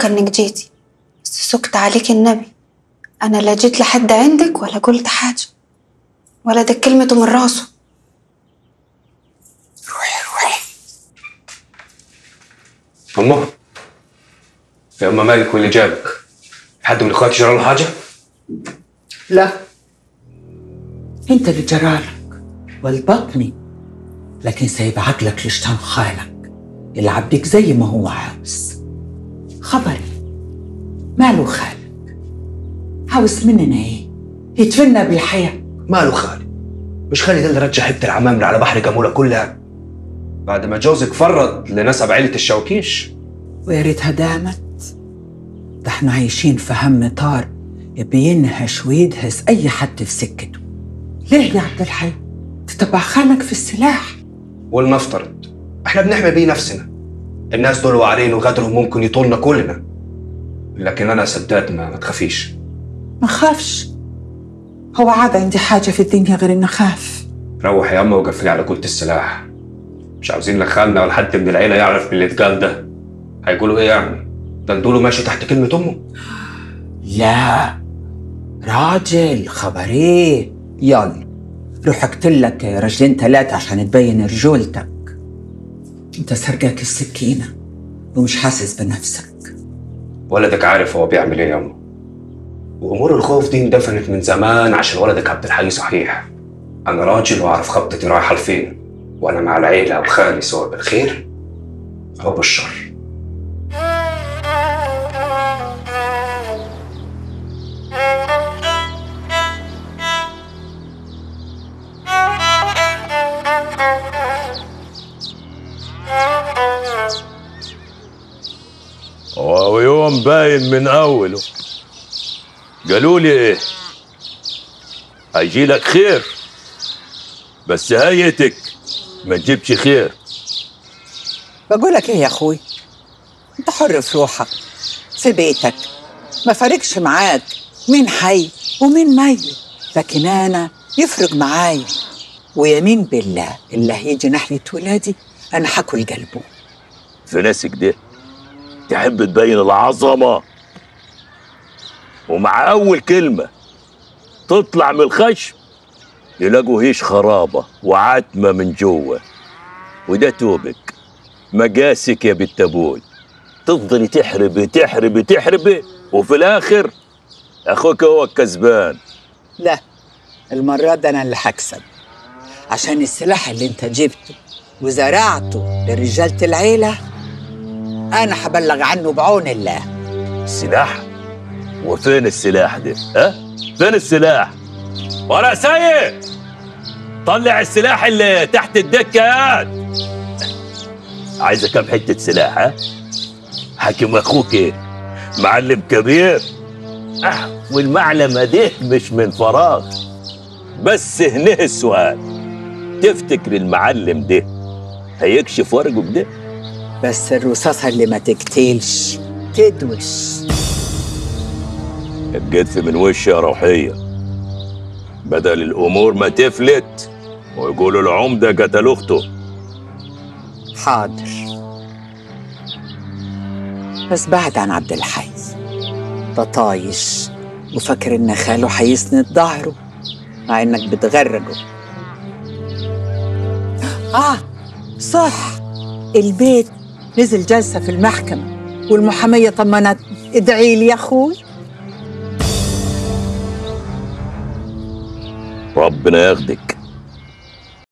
البركة إنك جيتي بس سكت عليك النبي أنا لا جيت لحد عندك ولا قلت حاجة ولا ده كلمته من راسه روحي روحي أمه يا أمه مالك واللي جابك حد من إخواتي جرى له حاجة؟ لا انت اللي جرالك والبطني لكن سايب عقلك لشتان خالك يلعب بيك زي ما هو عاوز خبري ماله خالك عاوز مننا ايه يتفنى بالحياة ماله خالي مش خالي ده اللي رجع حتة العمامرة على بحر جمولة كلها بعد ما جوزك فرط لنسب عيلة الشوكيش ويا ريتها دامت ده احنا عايشين في هم طار بينهش ويدهس اي حد في سكته ليه يا عبد الحي تتبع خالك في السلاح ولنفترض احنا بنحمي بيه نفسنا الناس دول وعرين وغدرهم ممكن يطولنا كلنا لكن انا سداد ما, ما تخافيش ما خافش هو عاد عندي حاجة في الدنيا غير إن أخاف روح يا اما وقفلي على كلة السلاح مش عاوزين لا خالنا ولا حد من العيلة يعرف باللي اتقال ده هيقولوا ايه يعني ده ندوله ماشي تحت كلمة امه لا راجل خبر ايه يلا روح اقتلك رجلين ثلاثة عشان تبين رجولتك انت سرقاك السكينة ومش حاسس بنفسك ولدك عارف هو بيعمل ايه يا امه وامور الخوف دي اندفنت من زمان عشان ولدك عبد الحي صحيح انا راجل واعرف خبطتي رايحه لفين وانا مع العيله وخالي سواء بالخير او بالشر هو يوم باين من اوله قالوا لي ايه هيجي لك خير بس هيتك ما تجيبش خير بقولك ايه يا اخوي انت حر في روحك في بيتك ما فارقش معاك مين حي ومين ميت لكن انا يفرق معايا ويمين بالله اللي هيجي ناحية ولادي انا حاكل قلبه في ناسك ده تحب تبين العظمة ومع أول كلمة تطلع من الخشم يلاقوا هيش خرابة وعتمة من جوه وده توبك مقاسك يا بنت أبوي تفضلي تحربي تحربي تحربي وفي الآخر أخوك هو الكسبان لا المرة دي أنا اللي هكسب عشان السلاح اللي أنت جبته وزرعته لرجالة العيلة أنا هبلغ عنه بعون الله السلاح وفين السلاح ده ها فين السلاح ورا سيد طلع السلاح اللي تحت الدكه يا عايزه كم حته سلاح ها حاكم اخوك ايه معلم كبير اه والمعلمه دي مش من فراغ بس هنا السؤال تفتكر المعلم ده هيكشف ورقه كده بس الرصاصة اللي ما تقتلش تدوش الجدف من وش يا روحية بدل الأمور ما تفلت ويقولوا العمدة قتل أخته حاضر بس بعد عن عبد الحي ده طايش وفاكر ان خاله هيسند ظهره مع انك بتغرقه اه صح البيت نزل جلسة في المحكمة والمحامية طمنتني ادعي لي يا اخوي ربنا ياخدك